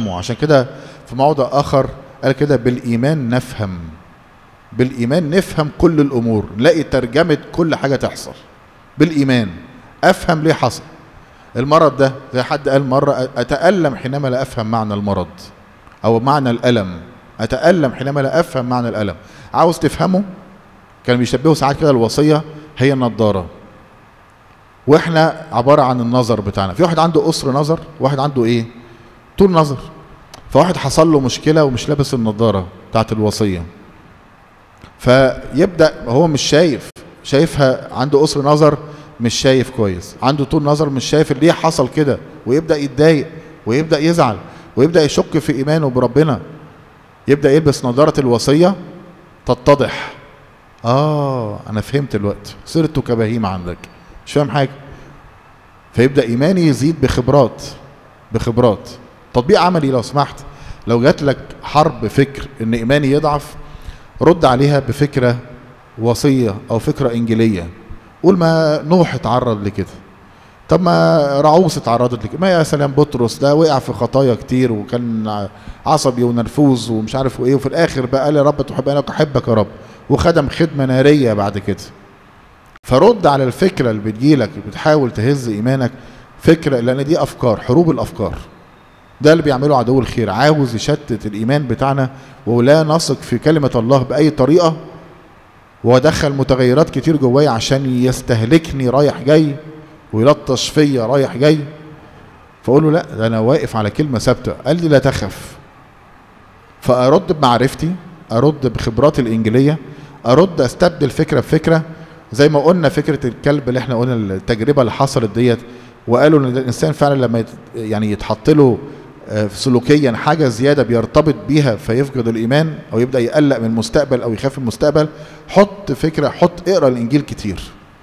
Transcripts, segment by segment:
تفهمه عشان كده في موضع اخر قال كده بالايمان نفهم بالايمان نفهم كل الامور نلاقي ترجمه كل حاجه تحصل بالايمان افهم ليه حصل المرض ده زي حد قال مره اتالم حينما لا افهم معنى المرض او معنى الالم اتالم حينما لا افهم معنى الالم عاوز تفهمه كان بيشبهوا ساعات كده الوصيه هي النضاره واحنا عباره عن النظر بتاعنا في واحد عنده قصر نظر واحد عنده ايه طول نظر فواحد حصل له مشكله ومش لابس النضاره بتاعت الوصيه فيبدا هو مش شايف شايفها عنده قصر نظر مش شايف كويس عنده طول نظر مش شايف ليه حصل كده ويبدا يتضايق ويبدا يزعل ويبدا يشك في ايمانه بربنا يبدا يلبس نظاره الوصيه تتضح اه انا فهمت الوقت صرت كبهيم عندك مش فاهم حاجه فيبدا ايماني يزيد بخبرات بخبرات تطبيق عملي لو سمحت لو جات لك حرب فكر ان ايماني يضعف رد عليها بفكره وصيه او فكره انجيليه قول ما نوح اتعرض لكده طب ما رعوس اتعرضت لكده ما يا سلام بطرس ده وقع في خطايا كتير وكان عصبي ونرفوز ومش عارف ايه وفي الاخر بقى قال يا رب تحب انا احبك يا رب وخدم خدمه ناريه بعد كده فرد على الفكره اللي بتجيلك بتحاول تهز ايمانك فكره لان دي افكار حروب الافكار ده اللي بيعمله عدو الخير عاوز يشتت الايمان بتاعنا ولا نثق في كلمه الله باي طريقه وادخل متغيرات كتير جوايا عشان يستهلكني رايح جاي ويلطش فيا رايح جاي فاقول له لا ده انا واقف على كلمه ثابته قال لي لا تخف فارد بمعرفتي ارد بخبراتي الانجيليه ارد استبدل فكره بفكره زي ما قلنا فكره الكلب اللي احنا قلنا التجربه اللي حصلت ديت وقالوا ان الانسان فعلا لما يت يعني يتحط له سلوكيا حاجه زياده بيرتبط بيها فيفقد الايمان او يبدا يقلق من المستقبل او يخاف من المستقبل حط فكره حط اقرا الانجيل كتير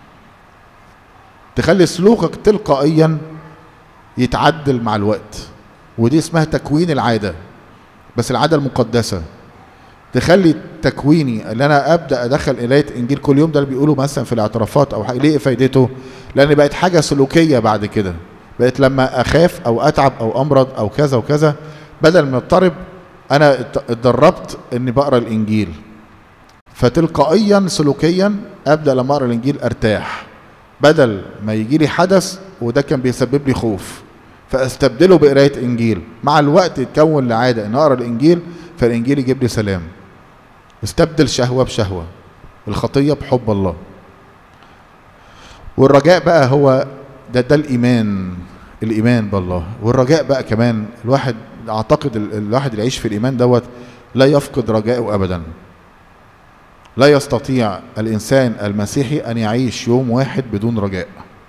تخلي سلوكك تلقائيا يتعدل مع الوقت ودي اسمها تكوين العاده بس العاده المقدسه تخلي تكويني اللي انا ابدا ادخل قرايه انجيل كل يوم ده اللي بيقولوا مثلا في الاعترافات او حاجه ليه فايدته؟ لان بقت حاجه سلوكيه بعد كده بقت لما اخاف او اتعب او امرض او كذا وكذا بدل ما اضطرب انا اتدربت اني بقرا الانجيل فتلقائيا سلوكيا ابدا لما اقرا الانجيل ارتاح بدل ما يجي لي حدث وده كان بيسبب لي خوف فاستبدله بقرايه انجيل مع الوقت يتكون لعاده ان اقرا الانجيل فالانجيل يجيب لي سلام استبدل شهوه بشهوه الخطيه بحب الله والرجاء بقى هو ده ده الايمان الايمان بالله والرجاء بقى كمان الواحد اعتقد الواحد اللي يعيش في الايمان دوت لا يفقد رجائه ابدا لا يستطيع الانسان المسيحي ان يعيش يوم واحد بدون رجاء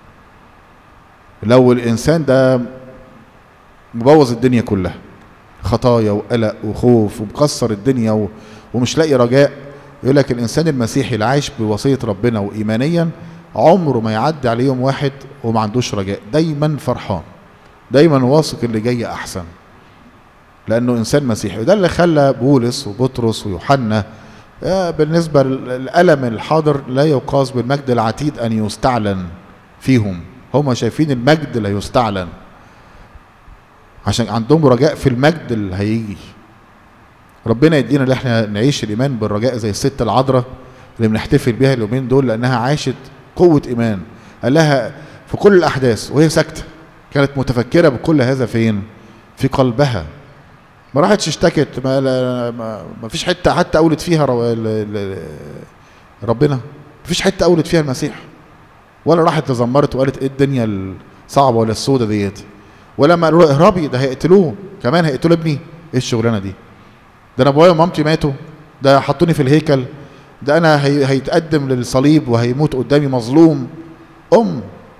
لو الانسان ده مبوظ الدنيا كلها خطايا وقلق وخوف ومكسر الدنيا و... ومش لاقي رجاء يقول لك الانسان المسيحي اللي عايش بوصيه ربنا وايمانيا عمره ما يعدي عليه يوم واحد وما عندوش رجاء دايما فرحان دايما واثق اللي جاي احسن لانه انسان مسيحي وده اللي خلى بولس وبطرس ويوحنا بالنسبه للالم الحاضر لا يقاس بالمجد العتيد ان يستعلن فيهم هم شايفين المجد اللي يستعلن عشان عندهم رجاء في المجد اللي هيجي ربنا يدينا اللي احنا نعيش الايمان بالرجاء زي الست العذراء اللي بنحتفل بيها اليومين دول لانها عاشت قوه ايمان قال لها في كل الاحداث وهي ساكته كانت متفكره بكل هذا فين في قلبها ما راحتش اشتكت ما, ما, ما فيش حته حتى اولد فيها ربنا ما فيش حته اولد فيها المسيح ولا راحت تزمرت وقالت ايه الدنيا الصعبه ولا السودة ديت ولما قالوا له اهربي ده هيقتلوه كمان هيقتلوا ابني ايه الشغلانه دي ده انا ابويا ومامتي ماتوا ده حطوني في الهيكل ده انا هي هيتقدم للصليب وهيموت قدامي مظلوم ام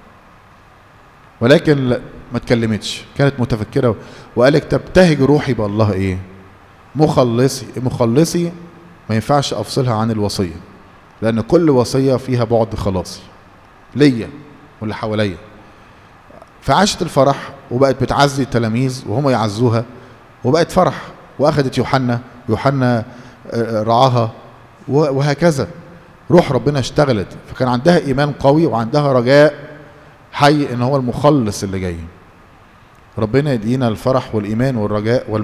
ولكن لا ما اتكلمتش كانت متفكره وقالت تبتهج روحي بالله ايه مخلصي مخلصي ما ينفعش افصلها عن الوصيه لان كل وصيه فيها بعد خلاصي ليا واللي حواليا فعاشت الفرح وبقت بتعزي التلاميذ وهم يعزوها وبقت فرح واخدت يوحنا يوحنا رعاها وهكذا روح ربنا اشتغلت فكان عندها ايمان قوي وعندها رجاء حي ان هو المخلص اللي جاي ربنا يدينا الفرح والايمان والرجاء